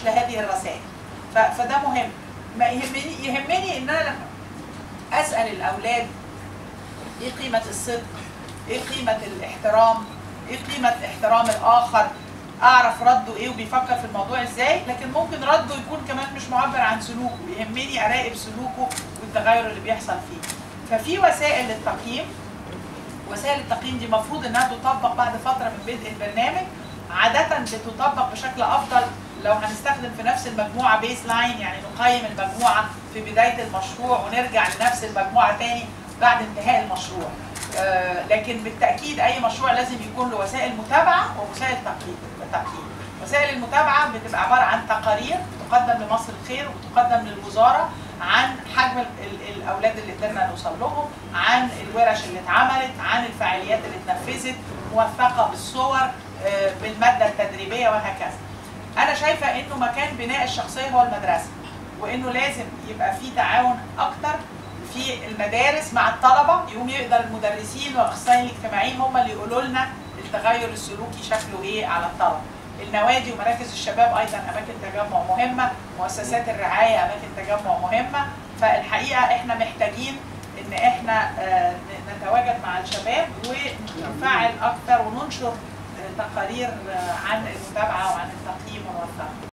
مثل هذه الرسائل ف- فده مهم ما يهمني يهمني ان انا لما اسال الاولاد ايه قيمه الصدق ايه قيمه الاحترام ايه قيمه احترام الاخر اعرف رده ايه وبيفكر في الموضوع ازاي لكن ممكن رده يكون كمان مش معبر عن سلوكه يهمني اراقب سلوكه والتغير اللي بيحصل فيه ففي وسائل للتقييم وسائل التقييم دي المفروض انها تطبق بعد فتره من بدء البرنامج عاده بتطبق بشكل افضل لو هنستخدم في نفس المجموعه بيس لاين يعني نقيم المجموعه في بدايه المشروع ونرجع لنفس المجموعه تاني بعد انتهاء المشروع آه، لكن بالتاكيد اي مشروع لازم يكون له وسائل متابعه ووسائل تقييم تقييم وسائل المتابعه بتبقى عباره عن تقارير تقدم لمصر الخير وتقدم للوزاره عن حجم ال- ال- الاولاد اللي قدرنا نوصل لهم عن الورش اللي اتعملت عن الفعاليات اللي اتنفذت موثقه بالصور آه، بالماده التدريبيه وهكذا انا شايفه انه مكان بناء الشخصيه هو المدرسه وانه لازم يبقى في تعاون اكتر في المدارس مع الطلبه يقوم يقدر المدرسين والاخصائيين الاجتماعيين هم اللي يقولوا لنا التغير السلوكي شكله ايه على الطلبه النوادي ومراكز الشباب ايضا اماكن تجمع مهمه مؤسسات الرعايه اماكن تجمع مهمه فالحقيقه احنا محتاجين ان احنا آه، نتواجد مع الشباب ونفعل اكتر وننشر آه، تقارير آه، عن المتابعه وعن التقييم ونوثقه